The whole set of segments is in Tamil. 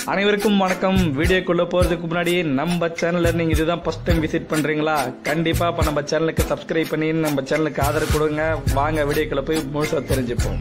அனைவருக்கும் வணக்கம் வீடியோக்குள்ள போறதுக்கு முன்னாடி நம்ம சேனல்ல நீங்க இதுதான் ஃபர்ஸ்ட் டைம் விசிட் பண்றீங்களா கண்டிப்பா இப்ப நம்ம சேனலுக்கு சப்ஸ்கிரைப் பண்ணி நம்ம சேனலுக்கு ஆதரவு கொடுங்க வாங்க வீடியோக்குள்ள போய் முழுசா தெரிஞ்சுப்போம்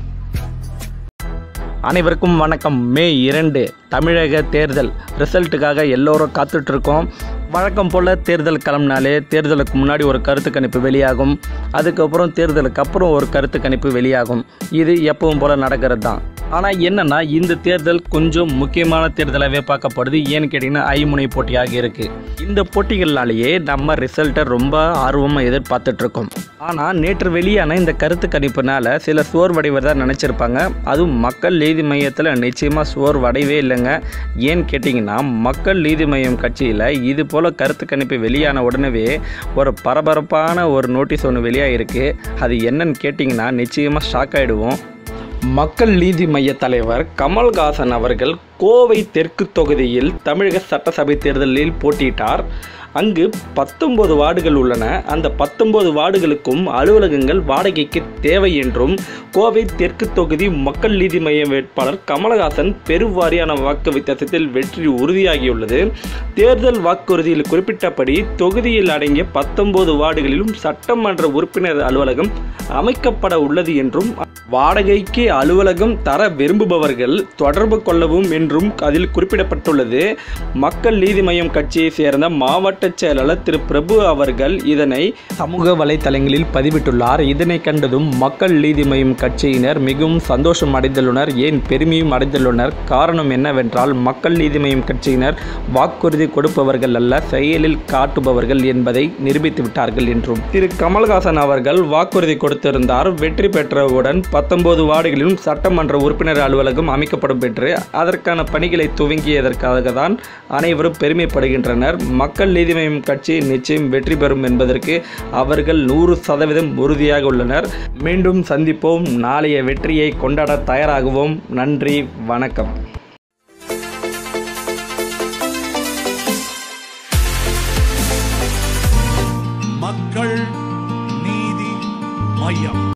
அனைவருக்கும் வணக்கம் மே இரண்டு தமிழக தேர்தல் ரிசல்ட்டுக்காக எல்லோரும் காத்துட்டு இருக்கோம் வழக்கம் போல் தேர்தல் கிளம்பினாலே தேர்தலுக்கு முன்னாடி ஒரு கருத்து கணிப்பு வெளியாகும் அதுக்கப்புறம் தேர்தலுக்கு அப்புறம் ஒரு கருத்து கணிப்பு வெளியாகும் இது எப்பவும் போல் நடக்கிறது தான் ஆனால் என்னன்னா இந்த தேர்தல் கொஞ்சம் முக்கியமான தேர்தலாகவே பார்க்கப்படுது ஏன்னு கேட்டிங்கன்னா ஐமுனை போட்டியாக இருக்குது இந்த போட்டிகள்னாலேயே நம்ம ரிசல்ட்டை ரொம்ப ஆர்வமாக எதிர்பார்த்துட்டு இருக்கோம் ஆனால் நேற்று வெளியான இந்த கருத்து கணிப்புனால சில சோர்வடைவதாக நினச்சிருப்பாங்க அதுவும் மக்கள் நீதி மையத்தில் நிச்சயமாக சோர்வடையவே இல்லைங்க ஏன்னு கேட்டிங்கன்னா மக்கள் நீதி மையம் கட்சியில் இது போல் கருத்து கணிப்பு வெளியான உடனே ஒரு பரபரப்பான ஒரு நோட்டீஸ் ஒன்று வெளியாகிருக்கு அது என்னன்னு கேட்டிங்கன்னா நிச்சயமாக ஷாக் ஆகிடுவோம் மக்கள் நீதி மைய தலைவர் கமல்ஹாசன் அவர்கள் கோவை தெற்கு தொகுதியில் தமிழக சட்டசபை தேர்தலில் போட்டியிட்டார் அங்கு பத்தொன்பது வார்டுகள் உள்ளன அந்த பத்தொன்பது வார்டுகளுக்கும் அலுவலகங்கள் வாடகைக்கு தேவை என்றும் கோவை தெற்கு தொகுதி மக்கள் நீதி மைய வேட்பாளர் கமலஹாசன் பெருவாரியான வாக்கு வித்தியாசத்தில் வெற்றி உறுதியாகியுள்ளது தேர்தல் வாக்குறுதியில் குறிப்பிட்டபடி தொகுதியில் அடங்கிய பத்தொன்பது வார்டுகளிலும் சட்டமன்ற உறுப்பினர் அலுவலகம் அமைக்கப்பட உள்ளது என்றும் வாடகைக்கு அலுவலகம் தர விரும்புபவர்கள் தொடர்பு கொள்ளவும் என்றும் அதில் குறிப்பிடப்பட்டுள்ளது மக்கள் நீதி மையம் கட்சியை சேர்ந்த மாவட்ட செயலாளர் திரு பிரபு அவர்கள் இதனை சமூக வலைதளங்களில் பதிவிட்டுள்ளார் இதனை கண்டதும் மக்கள் நீதி மையம் கட்சியினர் மிகவும் சந்தோஷம் அடைந்துள்ளனர் ஏன் பெருமையும் அடைந்துள்ளனர் காரணம் என்னவென்றால் மக்கள் நீதி மையம் கட்சியினர் வாக்குறுதி கொடுப்பவர்கள் அல்ல செயலில் காட்டுபவர்கள் என்பதை நிரூபித்து விட்டார்கள் என்றும் திரு கமல்ஹாசன் அவர்கள் வாக்குறுதி கொடுத்திருந்தார் வெற்றி பெற்றவுடன் பத்தொன்பது வார்டுகளிலும் சட்டமன்ற உறுப்பினர் அலுவலகம் அமைக்கப்படும் என்று அதற்கான பணிகளை துவங்கியதற்காக தான் அனைவரும் பெருமைப்படுகின்றனர் மக்கள் நீதி மய்யம் கட்சி நிச்சயம் வெற்றி பெறும் என்பதற்கு அவர்கள் நூறு சதவீதம் உறுதியாக உள்ளனர் மீண்டும் சந்திப்போம் நாளைய வெற்றியை கொண்டாட தயாராகுவோம் நன்றி வணக்கம்